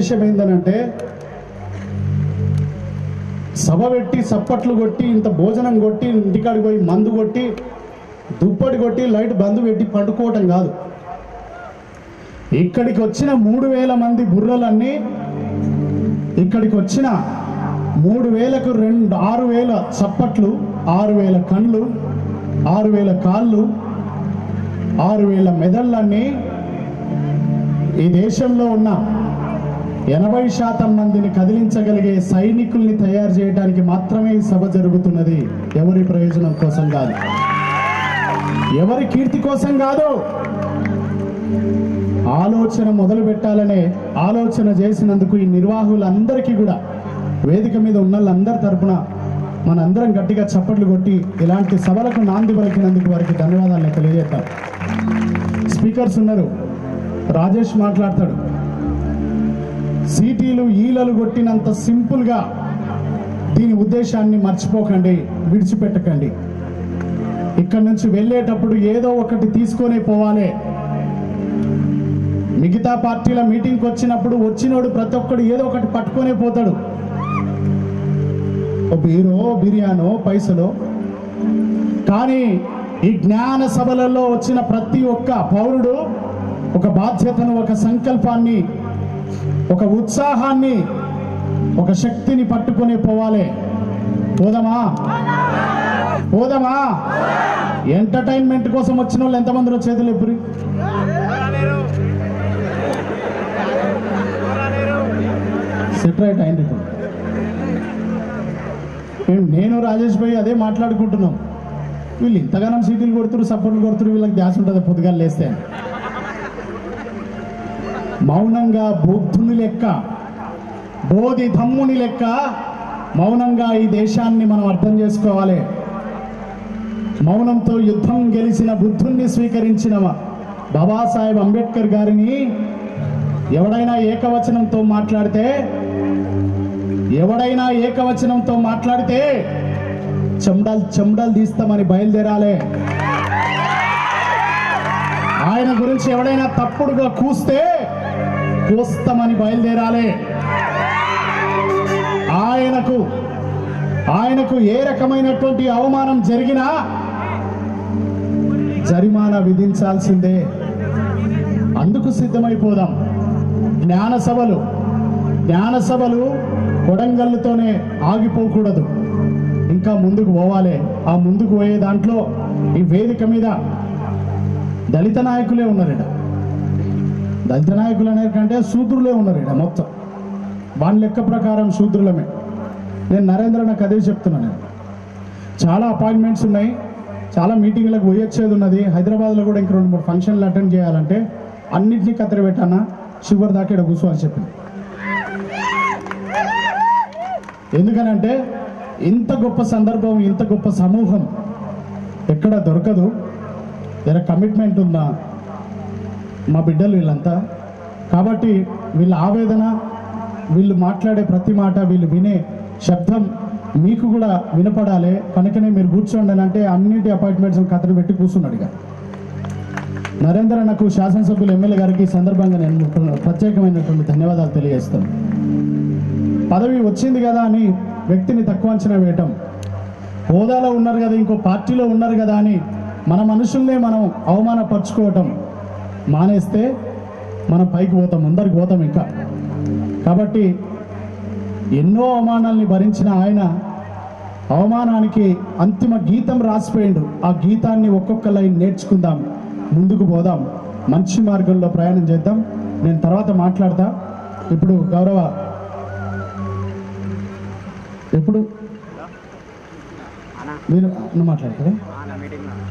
ఉద్దేశం ఏందనంటే సభ పెట్టి సప్పట్లు కొట్టి ఇంత భోజనం కొట్టి ఇంటికాడికి పోయి మందు కొట్టి దుప్పటి కొట్టి లైట్ బంద్ పెట్టి పండుకోవటం కాదు ఇక్కడికి వచ్చిన మూడు వేల మంది బుర్రలన్నీ ఇక్కడికి వచ్చిన మూడు వేలకు రెండు ఆరు వేల చప్పట్లు ఆరు వేల కళ్ళు ఆరు వేల కాళ్ళు ఆరు వేల మెదళ్ళన్నీ ఈ దేశంలో ఉన్న ఎనభై శాతం మందిని కదిలించగలిగే సైనికుల్ని తయారు చేయడానికి మాత్రమే ఈ సభ జరుగుతున్నది ఎవరి ప్రయోజనం కోసం కాదు ఎవరి కీర్తి కోసం కాదు ఆలోచన మొదలు పెట్టాలనే ఆలోచన చేసినందుకు ఈ నిర్వాహకులందరికీ కూడా వేదిక మీద ఉన్న వాళ్ళందరి తరపున మనందరం గట్టిగా చప్పట్లు కొట్టి ఇలాంటి సభలకు నాంది పలికినందుకు వారికి ధన్యవాదాలు నేను తెలియజేస్తాను స్పీకర్స్ ఉన్నారు రాజేష్ మాట్లాడతాడు సీటీలు ఈలలు కొట్టినంత సింపుల్గా దీని ఉద్దేశాన్ని మర్చిపోకండి విడిచిపెట్టకండి ఇక్కడ నుంచి వెళ్ళేటప్పుడు ఏదో ఒకటి తీసుకొనే పోవాలి మిగతా పార్టీల మీటింగ్కి వచ్చినప్పుడు వచ్చినోడు ప్రతి ఒక్కడు ఏదో ఒకటి పట్టుకొనే పోతాడు ఓ బీరో బిర్యానో పైసలో కానీ ఈ జ్ఞాన సభలలో వచ్చిన ప్రతి ఒక్క పౌరుడు ఒక బాధ్యతను ఒక సంకల్పాన్ని ఒక ఉత్సాహాన్ని ఒక శక్తిని పట్టుకొని పోవాలి పోదామా పోదామా ఎంటర్టైన్మెంట్ కోసం వచ్చిన వాళ్ళు ఎంతమంది చేతులు ఎప్పుడు సెటరైట్ అయింది ఇప్పుడు మేము నేను రాజేష్ భాయ్ అదే మాట్లాడుకుంటున్నాం వీళ్ళు ఇంతగానం సీటీలు కొడుతురు సపోర్ట్లు కొడుతురు వీళ్ళకి ధ్యాస ఉంటుంది పొద్దుగా లేస్తే మౌనంగా బుద్ధుని లెక్క బోధి ధమ్ముని లెక్క మౌనంగా ఈ దేశాన్ని మనం అర్థం చేసుకోవాలి మౌనంతో యుద్ధం గెలిచిన బుద్ధుణ్ణి స్వీకరించిన బాబాసాహెబ్ అంబేద్కర్ గారిని ఎవడైనా ఏకవచనంతో మాట్లాడితే ఎవడైనా ఏకవచనంతో మాట్లాడితే చెమడాలు చెమడాలు తీస్తామని బయలుదేరాలి ఆయన గురించి ఎవడైనా తప్పుడుగా కూస్తే కూస్తామని బయలుదేరాలి ఆయనకు ఆయనకు ఏ రకమైనటువంటి అవమానం జరిగినా జరిమానా విధించాల్సిందే అందుకు సిద్ధమైపోదాం జ్ఞాన సభలు జ్ఞాన సభలు కొడంగల్లుతోనే ఆగిపోకూడదు ఇంకా ముందుకు పోవాలి ఆ ముందుకు పోయే దాంట్లో ఈ వేదిక మీద దళిత నాయకులే ఉన్నారట దళిత నాయకులు అనే కంటే శూద్రులే ఉన్నారట మొత్తం వాళ్ళ లెక్క ప్రకారం శూద్రులమే నేను నరేంద్ర నాకు అదే చెప్తున్నాను నేను చాలా అపాయింట్మెంట్స్ ఉన్నాయి చాలా మీటింగ్లకు పోయొచ్చేది ఉన్నది హైదరాబాద్లో కూడా ఇంక రెండు మూడు ఫంక్షన్లు అటెండ్ చేయాలంటే అన్నింటినీ కత్తెర పెట్టానా చివరి దాకా ఇక్కడ కూర్చో అని చెప్పింది ఎందుకనంటే ఇంత గొప్ప సందర్భం ఇంత గొప్ప సమూహం ఎక్కడ దొరకదు జర కమిట్మెంట్ ఉందా మా బిడ్డలు వీళ్ళంతా కాబట్టి వీళ్ళ ఆవేదన వీళ్ళు మాట్లాడే ప్రతి మాట వీళ్ళు వినే శబ్దం మీకు కూడా వినపడాలి కనుకనే మీరు కూర్చోండి అని అంటే అన్నిటి అపాయింట్మెంట్స్ కథను పెట్టి కూర్చున్నాడు ఇక నరేంద్ర నాకు శాసనసభ్యులు ఎమ్మెల్యే గారికి ఈ సందర్భంగా నేను ప్రత్యేకమైనటువంటి ధన్యవాదాలు తెలియజేస్తాను పదవి వచ్చింది కదా అని వ్యక్తిని తక్కువ అంచనా వేయటం హోదాలో ఉన్నారు కదా ఇంకో పార్టీలో ఉన్నారు కదా అని మన మనుషుల్నే మనం అవమానపరుచుకోవటం మానేస్తే మనం పైకి పోతాం ముందరికి పోతాం ఇంకా కాబట్టి ఎన్నో అవమానాల్ని భరించిన ఆయన అవమానానికి అంతిమ గీతం రాసిపోయిండు ఆ గీతాన్ని ఒక్కొక్క లైన్ నేర్చుకుందాం ముందుకు పోదాం మంచి మార్గంలో ప్రయాణం చేద్దాం నేను తర్వాత మాట్లాడతా ఇప్పుడు గౌరవ ఎప్పుడు మీరు నువ్వు మాట్లాడతారా